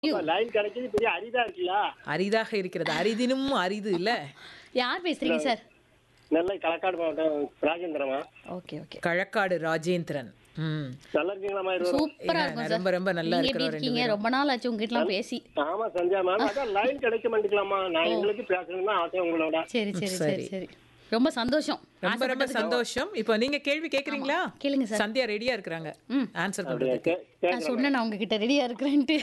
Line கிடைக்கிறது பெரிய அரிதா இருக்குல்ல அரிதாக இருக்கிறது அரிதினும் அரிது இல்ல யார் பேசுறீங்க சார் நெல்லை களக்காடு மாவட்டம் ராஜேந்திரமா ஓகே ஓகே கழக்காடு ராஜேந்திரன் ம் நல்லா இருக்கீங்களாமா இருவரும் சூப்பரா இருக்கும் சார் ரொம்ப ரொம்ப நல்லா நீங்க எப்படி இருக்கிறோம் ரெண்டு இருக்கீங்க ரொம்ப நாள் ஆச்சு உங்ககிட்டலாம் பேசி ஆமா சந்தியா மேம் அதான் லைன் கிடைக்க மாட்டேங்கலாமா நான் எங்களுக்கு பேசணும்னு ஆசை உங்களோட சரி சரி சரி சரி ரொம்ப சந்தோஷம் ரொம்ப ரொம்ப சந்தோஷம் இப்போ நீங்க கேள்வி கேக்குறீங்களா கேளுங்க சார் சந்தியா ரெடியா இருக்கிறாங்க ஆன்சர் அப்படியே பண்றதுக்கு கே- நான் சொன்னேன் நான் உங்ககிட்ட ரெடியா இருக்கிறேன்ட்டு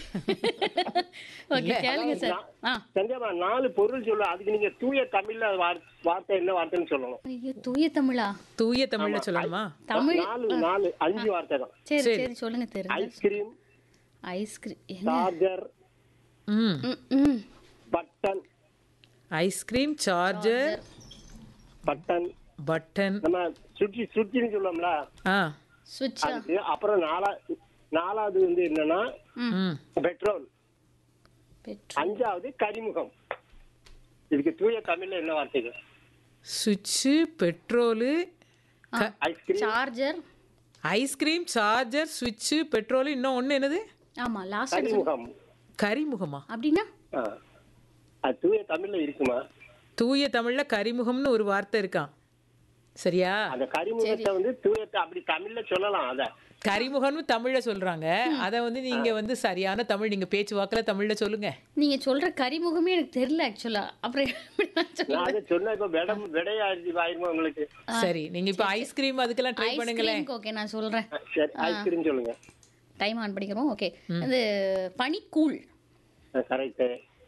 ஓகே கேளுங்க சார் ஆ சந்தியாமா நாலு பொருள் சொல்லு அதுக்கு நீங்க தூய தமிழ்ல வார்- வார்த்தை என்ன வார்த்தைன்னு சொல்லணும் ஐயோ தூய தமிழா தூய தமிழ்ல சொல்லணுமா தமிழ் நாலு நாலு அஞ்சு வார்த்தை தான் சரி சரி சொல்லுங்க தெரிஞ்சு ஐஸ்கிரீம் ஐஸ்கிரீம் சார்ஜர் ம் ம் ம் button ice cream charger button button நம்ம சுற்றி சுற்றின்னு சொல்லுவோம்ல ஆ சுவிட்சா அதுக்கு அப்புறம் நாலா நாலாவது வந்து என்னன்னா ம் பெட்ரோல் பெட்ரோல் அஞ்சாவது கரிமுகம் இதுக்கு தூய தமிழ்ல என்ன வார்த்தைகள் சுவிட்சு petrol ice cream charger ice cream charger சுவிட்சு பெட்ரோல் இன்னும் ஒன்று என்னது ஆமா லாஸ்ட் கரிமுகம் கரிமுகமா அப்படின்னா ஆ. அது தூய தமிழ்ல இருக்குமா தூய தமிழ்ல கரிமுகம்னு ஒரு வார்த்தை இருக்கான் சரியா அந்த கரிமுகத்தை வந்து தூய த- அப்படி தமிழ்ல சொல்லலாம் அத கரிமுகம்னு தமிழ்ல சொல்றாங்க அத வந்து நீங்க வந்து சரியான தமிழ் நீங்க பேச்சு வாக்குல தமிழ்ல சொல்லுங்க நீங்க சொல்ற கரிமுகமே எனக்கு தெரியல ஆக்சுவலா அப்புறம் எப்படி நான் சொல்ல- நான் அதை சொன்னா இப்ப விடம் விடையாடி ஆயிருமா உங்களுக்கு சரி நீங்க இப்ப ஐஸ்கிரீம் அதுக்கெல்லாம் ட்ரை பண்ணுங்களேன் ஐஸ்கிரீம்க்கு ஓகே நான் சொல்றேன் ஆ, சரி ஐஸ்கிரீம் சொல்லுங்க டைம் ஆன் பண்ணிக்கிறோம் ஓகே இது பனிக்கூழ் கரெக்ட்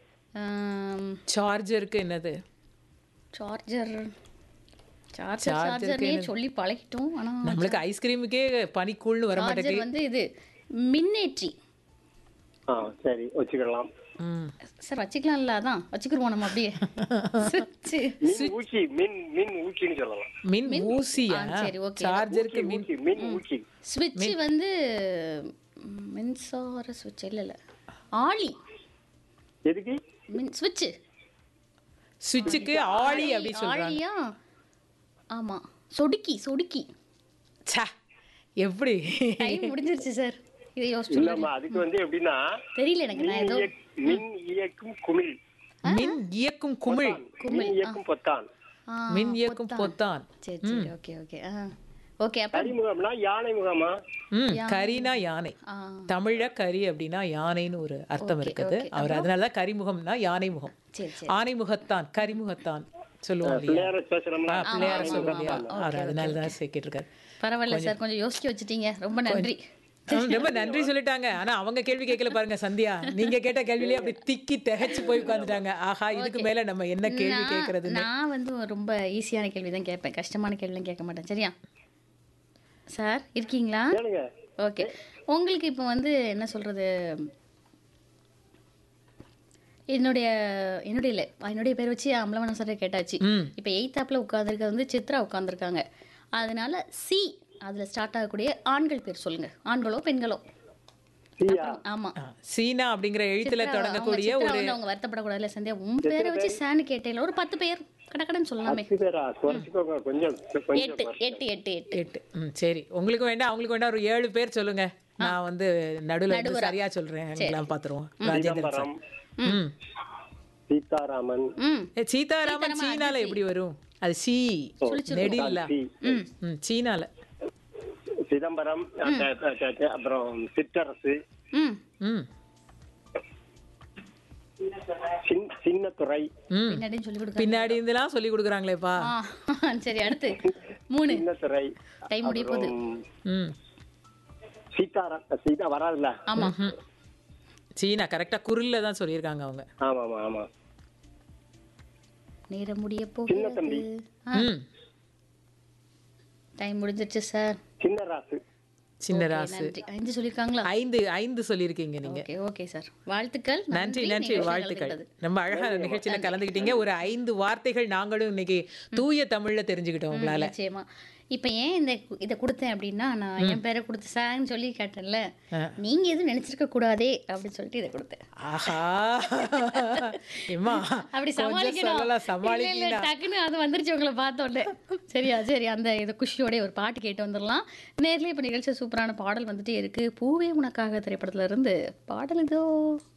சார்ஜருக்கு என்னது சார்ஜர் சார்ஜர் Charger க்கு சார்ஜர்னே சொல்லி பழகிட்டோம் ஆனா நம்மளுக்கு ஐஸ்கிரீமுக்கே பனிக்கூழ்னு வர மாட்டேங்குது சார்ஜர் வந்து இது மின்னேற்றி ஆ சரி வச்சுக்கலாம் ம். சார் வச்சுக்கலாம்ல அதான் வச்சுக்கிருவோம் நம்ம அப்படியே சுவிட்ச் மின் ஊசி மின் மின் ஊசின்னு சொல்லலாம் மின் ஊசியா ஆ, சரி, okay. சார்ஜருக்கு மின் ஊசி மின் ஊசி ஸ்விட்ச் வந்து ம், மின்சார சுவிட்ச் இல்ல இல்ல ஆளி எதுக்கு மின் சுவிட்ச் சுவிட்சுக்கு ஆளி அப்படி சொல்றாங்க ஆழியா ஆமா சொடுக்கி சொடுக்கி ச்சே, எப்படி டைம் முடிஞ்சிருச்சு சார் இதை யோசிச்சு இல்லம்மா அதுக்கு வந்து எப்படின்னா தெரியல எனக்கு நான் மின் ஏதோ இயக்- மின் இயக்கும் குமிழ் மின் இயக்கும் குமிழ் மின் இயக்கும் பொத்தான் ஆ, மின் இயக்கும் பொத்தான் சரி சரி ஓகே ஓகே ஆ ஓகே அப்ப கரிமுகம்னா யானை முகமா ம் கரினா யானை ஆ தமிழ கரி அப்படின்னா யானைன்னு ஒரு அர்த்தம் இருக்குது அவர் அதனாலதான் கரிமுகம்னா யானை முகம் சரி சரி ஆனை முகத்தான் கரிமுகத்தான் சொல்லுவோம் இல்லையா பிள்ளையார பேசுறோம்ல ஆ, பிள்ளையார சொல்லுவோம் இல்லையா அவர் அதனால தான் சேர்க்கிட்டு இருக்காரு பரவாயில்ல சார் கொஞ்சம் யோசிக்க வச்சுட்டீங்க ரொம்ப நன்றி அவங்க ரொம்ப நன்றி சொல்லிட்டாங்க ஆனா அவங்க கேள்வி கேட்கல பாருங்க சந்தியா நீங்க கேட்ட கேள்வியிலே அப்படி திக்கி திகைச்சு போய் உட்கார்ந்துட்டாங்க ஆஹா இதுக்கு மேல நம்ம என்ன கேள்வி நான் கேட்கறது நான் வந்து ரொம்ப ஈஸியான கேள்வி தான் கேட்பேன் கஷ்டமான கேள்விலாம் கேட்க மாட்டேன் சரியா சார் இருக்கீங்களா கேளுங்க ஓகே உங்களுக்கு இப்போ வந்து என்ன சொல்றது என்னுடைய என்னுடைய இல்லை என்னுடைய பேர் வச்சு அம்பலவனம் சார் கேட்டாச்சு ம். இப்போ எயித்தாப்பில் உட்காந்துருக்க வந்து சித்ரா உட்காந்துருக்காங்க அதனால சி அதில் ஸ்டார்ட் ஆகக்கூடிய ஆண்கள் பேர் சொல்லுங்க ஆண்களோ பெண்களோ தீயா ஆமா ஆ, சீனா அப்படிங்கிற எழுத்துல சித்ரா, தொடங்கக்கூடிய அவங்க சித்ரா ஒரு வந்து அவங்க வருத்தப்படக்கூடாதுல சந்தியா உன் பேரை வச்சு சான்னு கேட்டேன் ஒரு பத்து பேர் கடக்கடன்னு சொல்லலாமே பத்து பேரா குறைச்சிக்கோங்க கொஞ்சம் கொஞ்சம் எட்டு எட்டு எட்டு எட்டு எட்டு ம் சரி உங்களுக்கு வேண்டாம் அவங்களுக்கு வேண்டாம் ஒரு ஏழு பேர் சொல்லுங்க நான் வந்து நடுவுல வந்து சரியா சொல்றேன் எல்லாம் பாத்துருவோம் ராஜேந்திரன் சார் சிதம்பரம் ம் சீதாராமன் ம் ஏ, சீதாராமன் சீனால எப்படி வரும் அது சி நெடில்ல சி. ம் சீனால சிதம்பரம் அ- அ- அ- அ- அப்புறம் சிற்றரசு ம் ம் சின்- சின்னத்துறை ம் பின்னாடின்னு சொல்லி கொடுக்க பின்னாடி இருந்தெல்லாம் சொல்லி கொடுக்குறாங்களேப்பா ஆ சரி அடுத்து மூணு சின்னத்துறை டைம் முடிய போகுது அப்புறம் ம் சீதாரா சீதா வராதுல்ல ஆமா ம். சீனா கரெக்டா குரல்ல தான் சொல்லியிருக்காங்க அவங்க ஆமா ஆமா ஆமா நேரம் முடிய சின்ன தம்பி. போகுது ம் டைம் முடிஞ்சிருச்சு சார் சின்ன ராசு சின்ன ராசு நன்றி ஐந்து சொல்லியிருக்காங்களா ஐந்து ஐந்து சொல்லியிருக்கீங்க நீங்க ஓகே ஓகே சார் வாழ்த்துக்கள் நன்றி நன்றி நிகழ்ச்சியில் வாழ்த்துக்கள் கலந்துக்கிட்டது. ரொம்ப அழகா நிகழ்ச்சியில கலந்துக்கிட்டீங்க ஒரு ஐந்து வார்த்தைகள் நாங்களும் இன்னைக்கு தூய தமிழ்ல தெரிஞ்சுக்கிட்டோம் உங்களால நிச்சயமா இப்போ ஏன் இந்த இதை கொடுத்தேன் அப்படின்னா நான் என் பேரை கொடுத்து சார்ன்னு சொல்லி கேட்டேன்ல நீங்க எதுவும் நினைச்சிருக்க கூடாதே அப்படின்னு சொல்லிட்டு இதை கொடுத்தேன் ஆஹா எம்மா அப்படி கொஞ்சம் சமாளிக்கணும் சொல்லலாம் இல்ல, இல்ல, சமாளிக்கீங்க டக்குன்னு அது வந்துருச்சு உங்களை பார்த்த உடனே சரியா சரி அந்த இது குஷியோட ஒரு பாட்டு கேட்டு வந்துடலாம் நேர்லயே இப்போ நிகழ்ச்சி சூப்பரான பாடல் வந்துட்டே இருக்கு பூவே உனக்காக திரைப்படத்துல இருந்து பாடல் இதோ